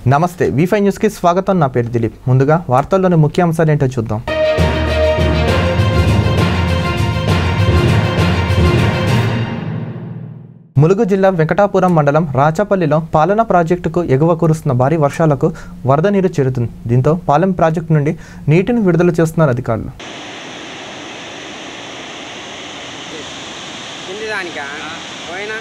నమస్తే V five న్యూస్కి స్వాగతం నా పేరు దిలీప్ ముందుగా వార్తల్లోని ముఖ్య అంశాలు ఏంటో చూద్దాం ములుగు జిల్లా వెంకటాపురం మండలం రాచపల్లిలో పాలన ప్రాజెక్టుకు ఎగువ కురుస్తున్న భారీ వర్షాలకు వరద నీరు చేరుతుంది దీంతో పాలెం ప్రాజెక్టు నుండి నీటిని విడుదల చేస్తున్నారు అధికారులు కింది దానికా పోయినా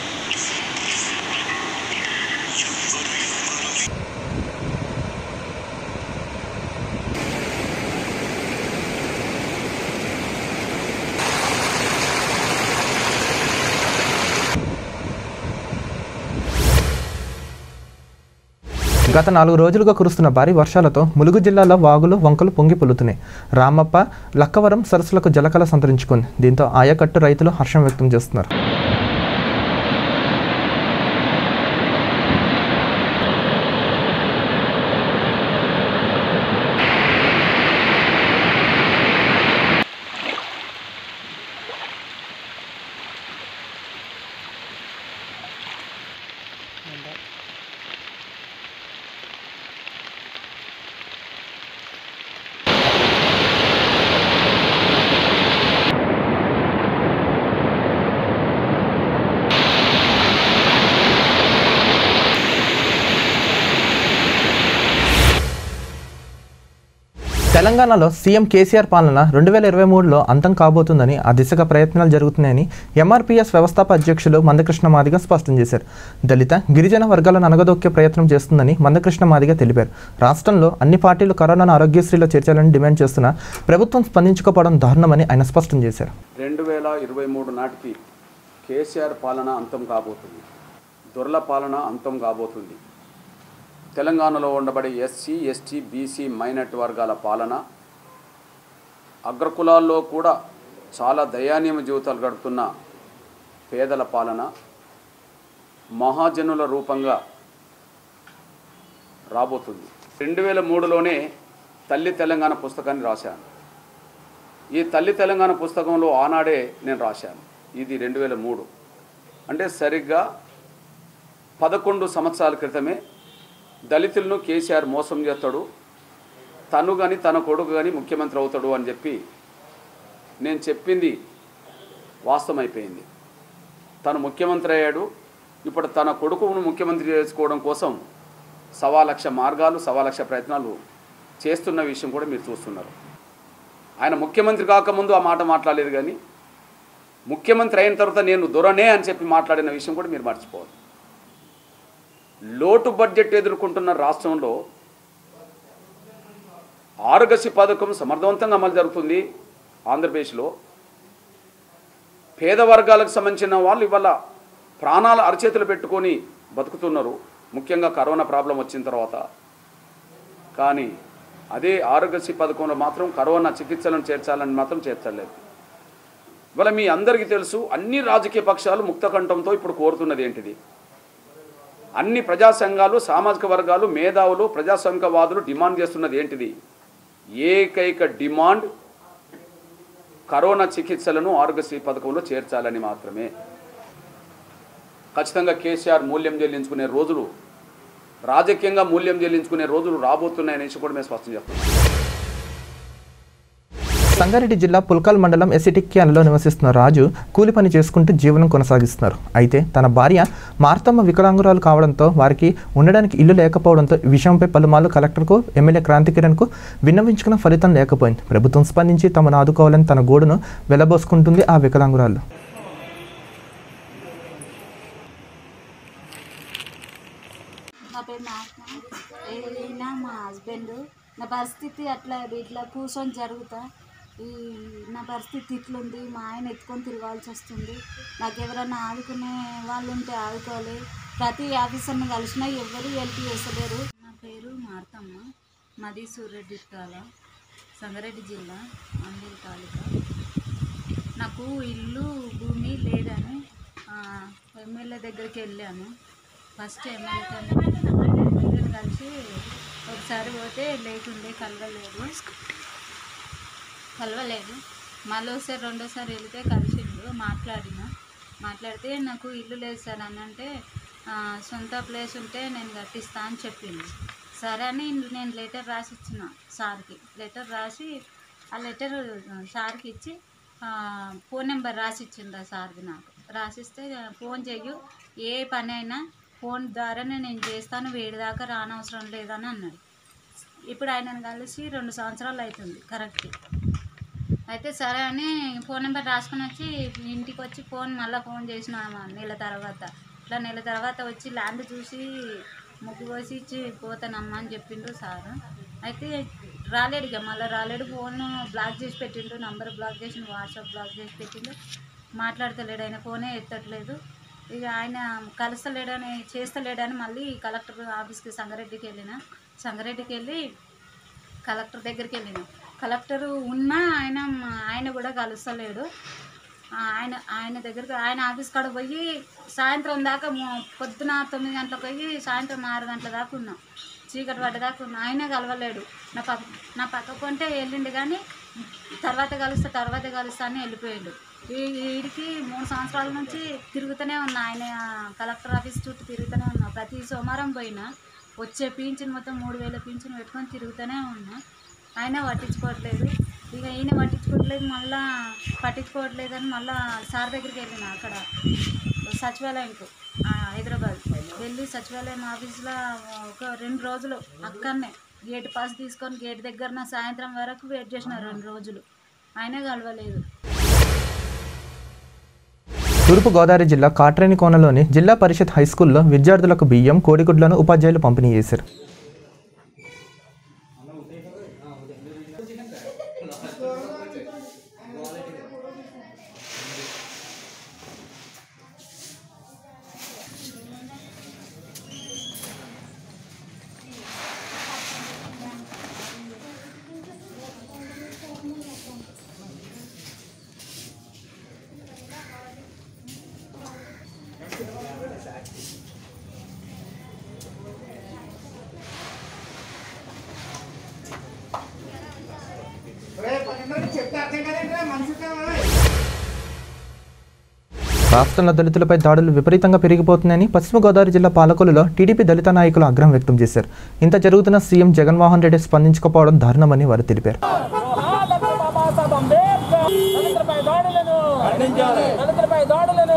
గత నాలుగు రోజులుగా కురుస్తున్న భారీ వర్షాలతో ములుగు జిల్లాలో వాగులు వంకలు పొంగి పొల్లుతున్నాయి రామప్ప లక్కవరం సరస్సులకు జలకళ సంతరించుకుంది దీంతో ఆయకట్టు రైతులు హర్షం వ్యక్తం చేస్తున్నారు తెలంగాణలో సీఎం కేసీఆర్ పాలన రెండు వేల ఇరవై మూడులో అంతం కాబోతుందని ఆ దిశగా ప్రయత్నాలు జరుగుతున్నాయని ఎంఆర్పీఎస్ వ్యవస్థాప అధ్యక్షులు మందకృష్ణ మాదిగ స్పష్టం చేశారు దళిత గిరిజన వర్గాలను అనగదొక్కే ప్రయత్నం చేస్తుందని మందకృష్ణ మాదిగ తెలిపారు రాష్ట్రంలో అన్ని పార్టీలు కరోనాను ఆరోగ్యశ్రీలో చేర్చాలని డిమాండ్ చేస్తున్నా ప్రభుత్వం స్పందించకపోవడం దారుణమని ఆయన స్పష్టం చేశారు రెండు వేల ఇరవై మూడు నాటికి కేసీఆర్ పాలన అంతం కాబోతుంది దొరల పాలన అంతం కాబోతుంది తెలంగాణలో ఉండబడే ఎస్సీ ఎస్టీ బీసీ మైనార్టీ వర్గాల పాలన అగ్రకులాల్లో కూడా చాలా దయానీయ జీవితాలు గడుపుతున్న పేదల పాలన మహాజనుల రూపంగా రాబోతుంది రెండు వేల మూడులోనే తల్లి తెలంగాణ పుస్తకాన్ని రాశాను ఈ తల్లి తెలంగాణ పుస్తకంలో ఆనాడే నేను రాశాను ఇది రెండు వేల మూడు అంటే సరిగ్గా పదకొండు సంవత్సరాల క్రితమే దళితులను కేసీఆర్ మోసం చేస్తాడు తను కానీ తన కొడుకు కానీ ముఖ్యమంత్రి అవుతాడు అని చెప్పి నేను చెప్పింది వాస్తవమైపోయింది తను ముఖ్యమంత్రి అయ్యాడు ఇప్పుడు తన కొడుకును ముఖ్యమంత్రి చేసుకోవడం కోసం సవా లక్ష మార్గాలు సవా లక్ష ప్రయత్నాలు చేస్తున్న విషయం కూడా మీరు చూస్తున్నారు ఆయన ముఖ్యమంత్రి కాకముందు ఆ మాట మాట్లాడలేదు కానీ ముఖ్యమంత్రి అయిన తర్వాత నేను దొరనే అని చెప్పి మాట్లాడిన విషయం కూడా మీరు మర్చిపోవద్దు లోటు బడ్జెట్ ఎదుర్కొంటున్న రాష్ట్రంలో ఆరోగ్యశ్రీ పథకం సమర్థవంతంగా అమలు జరుగుతుంది ఆంధ్రప్రదేశ్లో పేద వర్గాలకు సంబంధించిన వాళ్ళు ఇవాళ ప్రాణాల అరచేతులు పెట్టుకొని బతుకుతున్నారు ముఖ్యంగా కరోనా ప్రాబ్లం వచ్చిన తర్వాత కానీ అదే ఆరోగ్యశ్రీ పథకంలో మాత్రం కరోనా చికిత్సలను చేర్చాలని మాత్రం చేర్చలేదు ఇవాళ మీ అందరికీ తెలుసు అన్ని రాజకీయ పక్షాలు ముక్తకంఠంతో ఇప్పుడు కోరుతున్నది ఏంటిది అన్ని ప్రజా సంఘాలు సామాజిక వర్గాలు మేధావులు ప్రజాస్వామికవాదులు డిమాండ్ చేస్తున్నది ఏంటిది ఏకైక డిమాండ్ కరోనా చికిత్సలను ఆరోగ్యశ్రీ పథకంలో చేర్చాలని మాత్రమే ఖచ్చితంగా కేసీఆర్ మూల్యం చెల్లించుకునే రోజులు రాజకీయంగా మూల్యం చెల్లించుకునే రోజులు రాబోతున్నాయనేసి కూడా మేము స్పష్టం చేస్తున్నాం సంగారెడ్డి జిల్లా పుల్కల్ మండలం ఎసిటిక్యాలలో నివసిస్తున్న రాజు కూలి పని చేసుకుంటూ జీవనం కొనసాగిస్తున్నారు అయితే తన భార్య మార్తమ్మ వికలాంగురాలు కావడంతో వారికి ఉండడానికి ఇల్లు లేకపోవడంతో ఈ విషయంపై పలుమార్లు కలెక్టర్కు ఎమ్మెల్యే క్రాంతి కిరణ్కు విన్నవించుకున్న ఫలితం లేకపోయింది ప్రభుత్వం స్పందించి తమను ఆదుకోవాలని తన గోడును వెలబోసుకుంటుంది ఆ వికలాంగురాలు నా పేరు నాగమ ఈయన మా హస్బెండ్ నా పరిస్థితి అట్లా ఇట్లా కూర్చొని జరుగుతా ఈ నా పరిస్థితి ఇట్లుంది మా ఆయన ఎత్తుకొని తిరగాల్సి వస్తుంది నాకు ఎవరైనా ఆదుకునే వాళ్ళు ఉంటే ఆదుకోవాలి ప్రతి ఆఫీసర్ని కలిసినా ఎవరు హెల్ప్ చేస్తలేరు నా పేరు మార్తమ్మ మాది సూర్యడిట్టాల సంగారెడ్డి జిల్లా అంబేల్ తాలూకా నాకు ఇల్లు భూమి లేదని ఆ, ఎమ్మెల్యే దగ్గరికి వెళ్ళాను ఫస్ట్ ఎమ్మెల్యే దగ్గర కలిసి ఒకసారి పోతే లేకుండే కలవలేదు కలవలేదు మళ్ళీ ఒకసారి రెండోసారి వెళితే కలిసిండు మాట్లాడిన మాట్లాడితే నాకు ఇల్లు లేదు సార్ అని అంటే ఆ, సొంత ప్లేస్ ఉంటే నేను కట్టిస్తా అని చెప్పింది సరే అని నేను లెటర్ రాసి ఇచ్చిన సార్కి లెటర్ రాసి ఆ లెటర్ సార్కి ఇచ్చి ఆ, ఫోన్ నెంబర్ రాసి ఇచ్చింది ఆ సార్కి నాకు రాసిస్తే ఫోన్ చెయ్యు ఏ పని అయినా ఫోన్ ద్వారానే నేను చేస్తాను వేడి దాకా రానవసరం లేదని అన్నాడు ఇప్పుడు ఆయనను కలిసి రెండు సంవత్సరాలు అవుతుంది కరెక్ట్ అయితే సరే అని ఫోన్ నెంబర్ రాసుకొని వచ్చి ఇంటికి వచ్చి ఫోన్ మళ్ళీ ఫోన్ చేసిన నెల తర్వాత ఇట్లా నెల తర్వాత వచ్చి ల్యాండ్ చూసి ముగ్గు కోసి ఇచ్చి పోతానమ్మా అని చెప్పిండు సార్ అయితే రాలేడు ఇక మళ్ళీ రాలేడు ఫోన్ బ్లాక్ చేసి పెట్టిండు నంబర్ బ్లాక్ చేసిండు వాట్సాప్ బ్లాక్ చేసి పెట్టిండు మాట్లాడతలేడు ఆయన ఫోనే ఎత్తట్లేదు ఇక ఆయన కలుస్తలేడని చేస్తలేడని మళ్ళీ కలెక్టర్ ఆఫీస్కి సంగారెడ్డికి వెళ్ళిన సంగారెడ్డికి వెళ్ళి కలెక్టర్ దగ్గరికి వెళ్ళిన కలెక్టర్ ఉన్నా ఆయన ఆయన కూడా కలుస్తలేడు ఆ, ఆయన ఆయన దగ్గరికి ఆయన ఆఫీస్ కాడ పోయి సాయంత్రం దాకా మొ- పొద్దున తొమ్మిది గంటలకు పోయి సాయంత్రం ఆరు గంటల దాకా ఉన్నాం చీకటి పడ్డదాకా ఉన్నా ఆయన కలవలేడు నా పక్క నా పక్క కొంటే వెళ్ళిండు కానీ తర్వాత కలుస్తా తర్వాత కలుస్తా అని వెళ్ళిపోయాడు ఈ వీడికి మూడు సంవత్సరాల నుంచి తిరుగుతూనే ఉన్నా ఆయన కలెక్టర్ ఆఫీస్ చుట్టూ తిరుగుతూనే ఉన్నా ప్రతి సోమవారం పోయినా వచ్చే పింఛన్ మొత్తం మూడు వేల పింఛన్ పెట్టుకొని తిరుగుతూనే ఉన్నా ఆయన పట్టించుకోవట్లేదు ఇక ఈయన పట్టించుకోవట్లేదు మళ్ళా పట్టించుకోవట్లేదు అని మళ్ళా సార్ దగ్గరికి వెళ్ళిన అక్కడ సచివాలయంకు ఆ, హైదరాబాద్ వెళ్ళి సచివాలయం ఆఫీస్లో ఒక రెండు రోజులు అక్కడనే గేట్ పాస్ తీసుకొని గేట్ దగ్గర సాయంత్రం వరకు వెయిట్ చేసిన రెండు రోజులు అయినా కలవలేదు తూర్పుగోదావరి జిల్లా కాట్రేని కోనలోని జిల్లా పరిషత్ హై స్కూల్లో విద్యార్థులకు బియ్యం కోడిగుడ్లను ఉపాధ్యాయులు పంపిణీ చేశారు రాష్ట్రంలో దళితులపై దాడులు విపరీతంగా పెరిగిపోతున్నాయని పశ్చిమ గోదావరి జిల్లా పాలకొల్లులో టీడీపీ దళిత నాయకులు ఆగ్రహం వ్యక్తం చేశారు ఇంత జరుగుతున్న సీఎం జగన్మోహన్ రెడ్డి స్పందించకపోవడం దారుణమని వారు తెలిపారు బాబాసాహెబ్ అంబేద్కర్ దళితులపై దాడులను దళితులపై దాడులను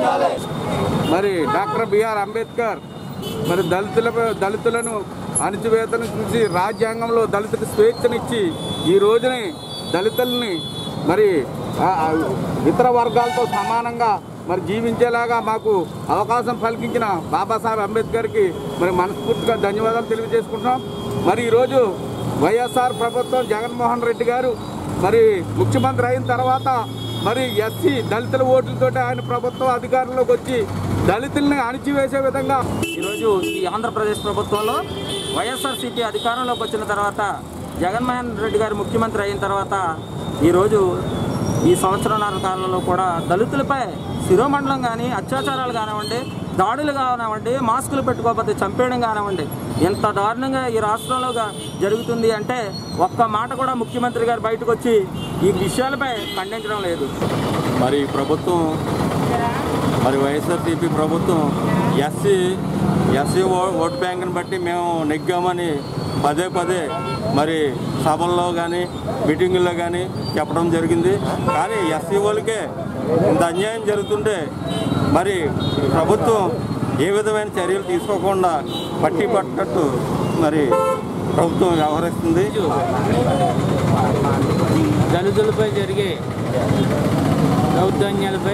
మరి డాక్టర్ బిఆర్ అంబేద్కర్ మరి దళితులపై దళితులను అణచివేతను చూసి రాజ్యాంగంలో దళితులకు స్వేచ్ఛనిచ్చి ఈ రోజుని దళితుల్ని మరి ఆ, ఆ, ఇతర వర్గాలతో సమానంగా మరి జీవించేలాగా మాకు అవకాశం పలికించిన బాబాసాహెబ్ అంబేద్కర్కి మరి మనస్ఫూర్తిగా ధన్యవాదాలు తెలియజేసుకుంటున్నాం మరి ఈరోజు వైఎస్ఆర్ ప్రభుత్వం జగన్మోహన్ రెడ్డి గారు మరి ముఖ్యమంత్రి అయిన తర్వాత మరి ఎస్సీ దళితుల ఓట్లతోటి ఆయన ప్రభుత్వం అధికారంలోకి వచ్చి దళితుల్ని అణిచివేసే విధంగా ఈరోజు ఈ ఆంధ్రప్రదేశ్ ప్రభుత్వంలో వైఎస్ఆర్సీపీ అధికారంలోకి వచ్చిన తర్వాత జగన్మోహన్ రెడ్డి గారు ముఖ్యమంత్రి అయిన తర్వాత ఈరోజు ఈ సంవత్సరాల కాలంలో కూడా దళితులపై శిరోమండలం కానీ అత్యాచారాలు కానివ్వండి దాడులు కానివ్వండి మాస్కులు పెట్టుకోకపోతే చంపేయడం కానివ్వండి ఎంత దారుణంగా ఈ రాష్ట్రంలో గా- జరుగుతుంది అంటే ఒక్క మాట కూడా ముఖ్యమంత్రి గారు బయటకు వచ్చి ఈ విషయాలపై ఖండించడం లేదు మరి ప్రభుత్వం మరి వైఎస్ఆర్సీపీ ప్రభుత్వం ఎస్సీ ఎస్సీ ఓ- ఓటు బ్యాంకుని బట్టి మేము నెగ్గామని పదే పదే మరి సభల్లో కానీ మీటింగుల్లో కానీ చెప్పడం జరిగింది కానీ ఎస్సీ వాళ్ళకే ఇంత అన్యాయం జరుగుతుంటే మరి ప్రభుత్వం ఏ విధమైన చర్యలు తీసుకోకుండా పట్టి పట్టట్టు మరి ప్రభుత్వం వ్యవహరిస్తుంది దళితులపై జరిగే దౌర్జన్యాలపై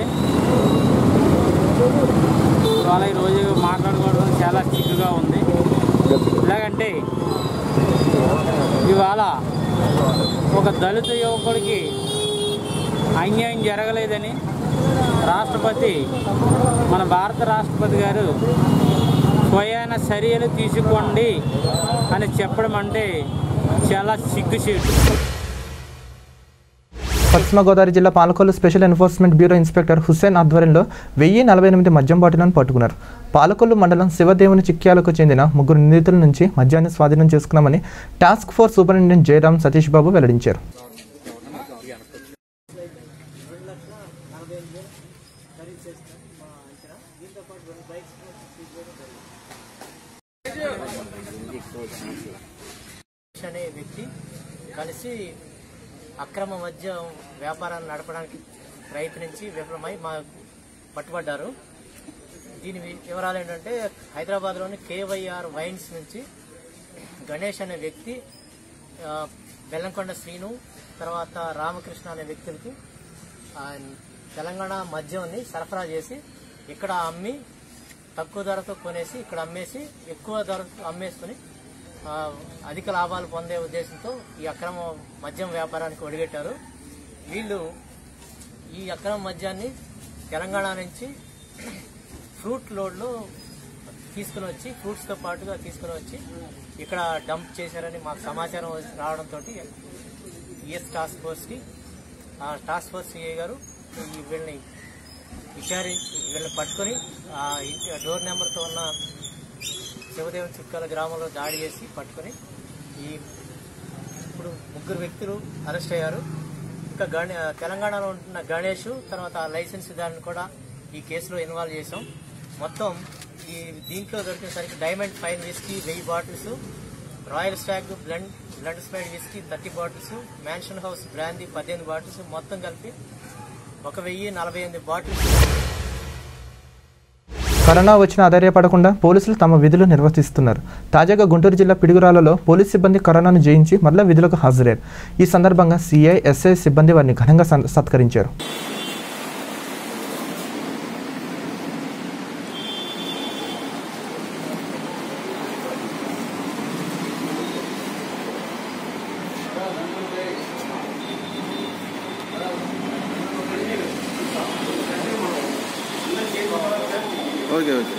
ఇవాళ ఈరోజు మాట్లాడుకోవడం చాలా చిక్కుగా ఉంది ఎలాగంటే ఇవాళ ఒక దళిత యువకుడికి అన్యాయం జరగలేదని రాష్ట్రపతి మన భారత రాష్ట్రపతి గారు స్వయాన చర్యలు తీసుకోండి అని చెప్పడం అంటే చాలా సిగ్గుచేటు పశ్చిమ గోదావరి జిల్లా Palakollu special enforcement bureau inspector Hussain ఆధ్వర్యంలో వెయ్యి నలభై ఎనిమిది మద్యం బాటిలను పట్టుకున్నారు పాలకొల్లు మండలం శివదేవుని చిక్యాలకు చెందిన ముగ్గురు నిందితుల నుంచి మద్యాన్ని స్వాధీనం చేసుకున్నామని task force superintendent Jayaram Satish Babu వెల్లడించారు అనే వ్యక్తి కలిసి అక్రమ మద్యం వ్యాపారాన్ని నడపడానికి ప్రయత్నించి విఫలమై మా పట్టుబడ్డారు దీని వి- వివరాలు ఏంటంటే హైదరాబాద్లోని కేవైఆర్ వైన్స్ నుంచి గణేష్ అనే వ్యక్తి ఆ, బెల్లంకొండ శ్రీను తర్వాత రామకృష్ణ అనే వ్యక్తులకి ఆ, తెలంగాణ మద్యంని సరఫరా చేసి ఇక్కడ అమ్మి తక్కువ ధరతో కొనేసి ఇక్కడ అమ్మేసి ఎక్కువ ధరతో అమ్మేసుకుని ఆ, అధిక లాభాలు పొందే ఉద్దేశంతో ఈ అక్రమ మద్యం వ్యాపారానికి ఒడిగట్టారు వీళ్ళు ఈ అక్రమ మద్యాన్ని తెలంగాణ నుంచి ఫ్రూట్ లోడ్లో తీసుకుని వచ్చి ఫ్రూట్స్తో పాటుగా తీసుకుని వచ్చి ఇక్కడ డంప్ చేశారని మాకు సమాచారం రావడంతో ఈఎస్ టాస్క్ ఫోర్స్కి ఆ టాస్క్ ఫోర్స్ సిఐ గారు ఈ వీళ్ళని విచారి వీళ్ళని పట్టుకొని ఆ ఇంటి డోర్ నెంబర్తో ఉన్న శివదేవం చుక్కల గ్రామంలో దాడి చేసి పట్టుకొని ఈ ఇప్పుడు ముగ్గురు వ్యక్తులు అరెస్ట్ అయ్యారు ఇంకా గణే తెలంగాణలో ఉంటున్న గణేష్ తర్వాత లైసెన్స్ దాన్ని కూడా ఈ కేసులో ఇన్వాల్వ్ చేసాం మొత్తం ఈ దీంట్లో దొరికిన సరికి డైమండ్ ఫైన్ విస్కీ వెయ్యి బాటిల్స్ రాయల్ స్టాగ్ బ్లెండ్ బ్లడ్ స్పైడ్ whisky thirty bottles Mansion House brandy పద్దెనిమిది బాటిల్స్ మొత్తం కలిపి ఒక వెయ్యి నలభై ఎనిమిది బాటిల్స్ కరోనా వచ్చిన ఆధార్యపడకుండా పోలీసులు తమ విధులు నిర్వర్తిస్తున్నారు తాజాగా గుంటూరు జిల్లా పిడుగురాలలో పోలీస్ సిబ్బంది కరోనాను జయించి మరలా విధులకు హాజరయ్యారు ఈ సందర్భంగా సీఐ ఎస్ఐ సిబ్బంది వారిని ఘనంగా సన్- సత్కరించారు ఓకే ఓకే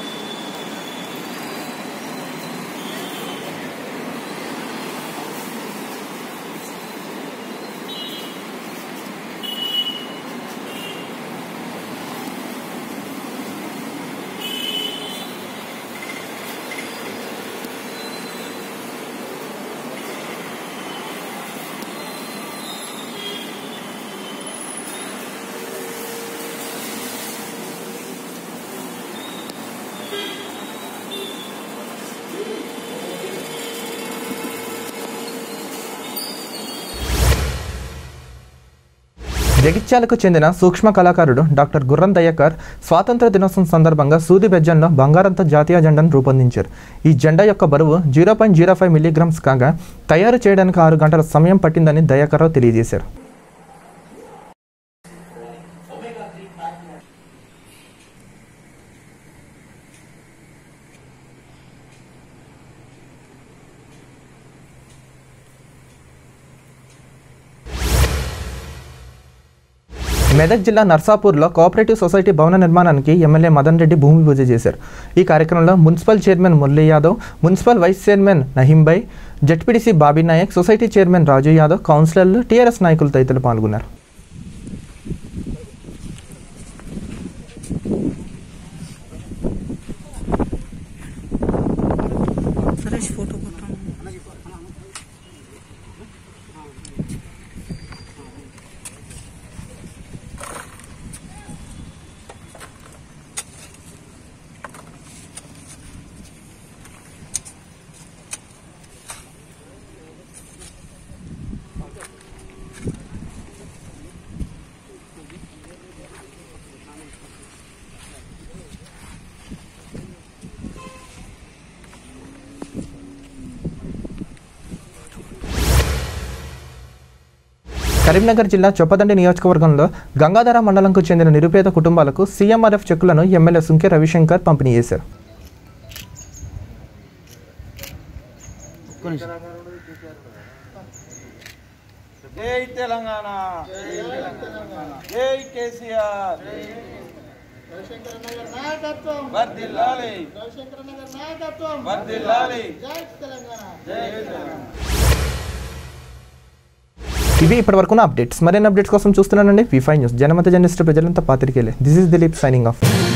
జగిత్యాలకు చెందిన సూక్ష్మ కళాకారుడు డాక్టర్ గుర్రం దయ్యకర్ స్వాతంత్ర దినోత్సవం సందర్భంగా సూది బెజ్జంలో బంగారంతో జాతీయ జెండాను రూపొందించారు ఈ జెండా యొక్క బరువు zero point zero five milligrams కాగా తయారు చేయడానికి ఆరు గంటల సమయం పట్టిందని దయాకర్రావు తెలియజేశారు మెదక్ జిల్లా నర్సాపూర్లో కోఆపరేటివ్ సొసైటీ భవన నిర్మాణానికి ఎమ్మెల్యే మదన్ రెడ్డి భూమి పూజ చేశారు ఈ కార్యక్రమంలో municipal chairman Murali Yadav municipal vice chairman Nahimbai ZPTC Bobby Nayak society chairman Raju Yadav కౌన్సిలర్లు టీఆర్ఎస్ నాయకులు తదితరులు పాల్గొన్నారు కరీంనగర్ జిల్లా చొప్పదండి నియోజకవర్గంలో గంగాధర మండలంకు చెందిన నిరుపేద కుటుంబాలకు సీఎంఆర్ఎఫ్ చెక్కులను ఎమ్మెల్యే సుంకె రవిశంకర్ పంపిణీ చేశారు జై తెలంగాణ జై కేసీఆర్ వర్ధిల్లాలి వర్ధిల్లాలి ఇవి ఇప్పటివరకున్న అప్డేట్స్ మరిన్ని అప్డేట్స్ కోసం చూస్తున్నానండి వి ఫైవ్ న్యూస్ జనమత జర్నలిస్ట్ ప్రజలంతా పాత్రికేలే this is Dilip signing of